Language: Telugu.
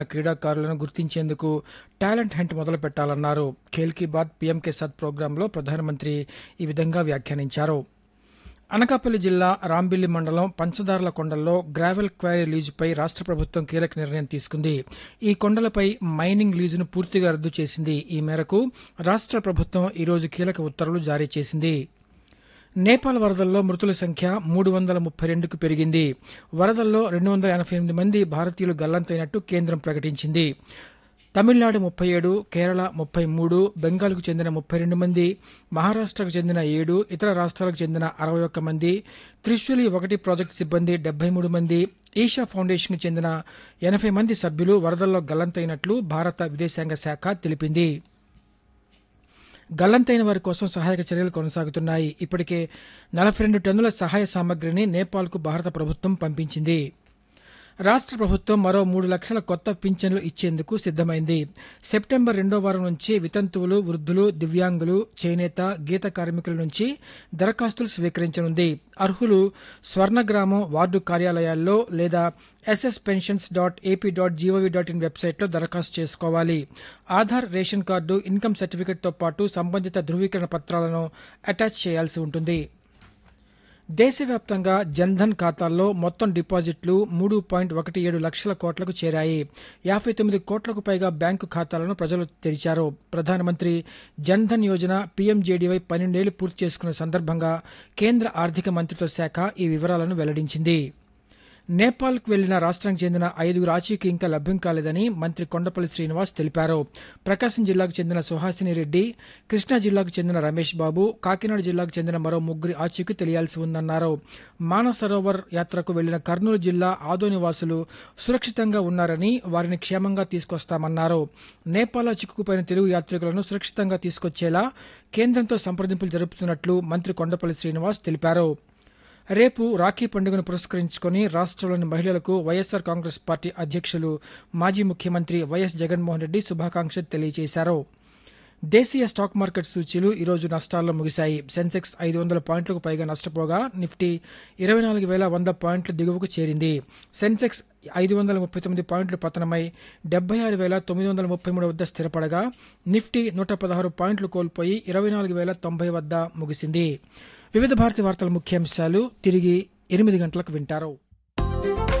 క్రీడాకారులను గుర్తించేందుకు టాలెంట్ హంట్ మొదలు పెట్టాలన్నారు ఖేల్ కీ బాత్ పీఎం కే సత్ ప్రోగ్రాంలో ప్రధానమంత్రి ఈ విధంగా వ్యాఖ్యానించారు అనకాపల్లి జిల్లా రాంబిల్లి మండలం పంచదార్ల కొండల్లో గ్రావెల్ క్వారీ లీజుపై రాష్ట్ర ప్రభుత్వం కీలక నిర్ణయం తీసుకుంది ఈ కొండలపై మైనింగ్ లీజును పూర్తిగా రద్దు చేసింది ఈ మేరకు రాష్ట్ర ప్రభుత్వం ఈరోజు కీలక ఉత్తర్వులు జారీ చేసింది నేపాల్ వరదల్లో మృతుల సంఖ్య మూడు వందల ముప్పై రెండుకు పెరిగింది వరదల్లో రెండు వందల ఎనభై ఎనిమిది మంది భారతీయులు గల్లంతైనట్టు కేంద్రం ప్రకటించింది తమిళనాడు ముప్పై ఏడు కేరళ ముప్పై మూడు బెంగాల్కు చెందిన ముప్పై రెండు మంది మహారాష్ట్రకు చెందిన ఏడు ఇతర రాష్ట్రాలకు చెందిన అరవై ఒక్క మంది త్రిశూలి ఒకటి ప్రాజెక్టు సిబ్బంది డెబ్బై మూడు మంది ఈషా ఫౌండేషన్కు చెందిన ఎనభై మంది సభ్యులు వరదల్లో గల్లంతైనట్లు భారత విదేశాంగ శాఖ తెలిపింది గల్లంతైన వారి కోసం సహాయక చర్యలు కొనసాగుతున్నాయి ఇప్పటికే నలభై రెండు టన్నుల సహాయ సామగ్రిని నేపాల్కు భారత ప్రభుత్వం పంపించింది రాష్ట్ర ప్రభుత్వం మరో మూడు లక్షల కొత్త పింఛన్లు ఇచ్చేందుకు సిద్దమైంది సెప్టెంబర్ రెండో వారం నుంచి వితంతువులు వృద్ధులు దివ్యాంగులు చేనేత గీత కార్మికుల నుంచి దరఖాస్తులు స్వీకరించనుంది అర్హులు స్వర్ణగ్రామం వార్డు కార్యాలయాల్లో లేదా SS pensions dot AP dot gov dot in వెబ్సైట్లో దరఖాస్తు చేసుకోవాలి ఆధార్ రేషన్ కార్డు ఇన్కమ్ సర్టిఫికెట్తో పాటు సంబంధిత ధృవీకరణ పత్రాలను అటాచ్ చేయాల్సి ఉంటుంది దేశవ్యాప్తంగా జన్ధన్ ఖాతాల్లో మొత్తం డిపాజిట్లు మూడు పాయింట్ ఒకటి ఏడు లక్షల కోట్లకు చేరాయి యాభై తొమ్మిది కోట్లకు పైగా బ్యాంకు ఖాతాలను ప్రజలు తెరిచారు ప్రధానమంత్రి జన్ధన్ యోజన పీఎంజేడీవై పన్నెండేళ్లు పూర్తి చేసుకున్న సందర్భంగా కేంద్ర ఆర్థిక మంత్రిత్వ శాఖ ఈ వివరాలను వెల్లడించింది నేపాల్కు వెళ్లిన రాష్ట్రానికి చెందిన ఐదుగురు ఆచూకీ ఇంకా లభ్యం కాలేదని మంత్రి కొండపల్లి శ్రీనివాస్ తెలిపారు ప్రకాశం జిల్లాకు చెందిన సుహాసిని రెడ్డి కృష్ణా జిల్లాకు చెందిన రమేష్ బాబు కాకినాడ జిల్లాకు చెందిన మరో ముగ్గురి ఆచూకీ తెలియాల్సి ఉందన్నారు మానస సరోవర్ యాత్రకు వెళ్లిన కర్నూలు జిల్లా ఆదోని వాసులు సురక్షితంగా ఉన్నారని వారిని క్షేమంగా తీసుకొస్తామన్నారు నేపాల్లో చిక్కుకుపోయిన తెలుగు యాత్రికులను సురక్షితంగా తీసుకొచ్చేలా కేంద్రంతో సంప్రదింపులు జరుపుతున్నట్లు మంత్రి కొండపల్లి శ్రీనివాస్ తెలిపారు రేపు రాఖీ పండుగను పురస్కరించుకుని రాష్ట్రంలోని మహిళలకు వైఎస్సార్ కాంగ్రెస్ పార్టీ అధ్యక్షులు మాజీ ముఖ్యమంత్రి వైఎస్ జగన్మోహన్ రెడ్డి శుభాకాంక్షలు తెలియజేశారు దేశీయ స్టాక్ మార్కెట్ సూచీలు ఈరోజు నష్టాల్లో ముగిశాయి సెన్సెక్స్ ఐదు వందల పాయింట్లకు పైగా నష్టపోగా నిఫ్టీ ఇరవై నాలుగు వేల వంద పాయింట్ల దిగువకు చేరింది సెన్సెక్స్ ఐదు వందల ముప్పై తొమ్మిది పాయింట్లు పతనమై డెబ్బై ఆరు వేల తొమ్మిది వందల ముప్పై మూడు వద్ద స్థిరపడగా నిఫ్టీ నూట పదహారు పాయింట్లు కోల్పోయి ఇరవై నాలుగు వేల తొంభై వద్ద ముగిసింది వివిధ భారతి వార్తల ముఖ్యాంశాలు తిరిగి ఎనిమిది గంటలకు వింటారు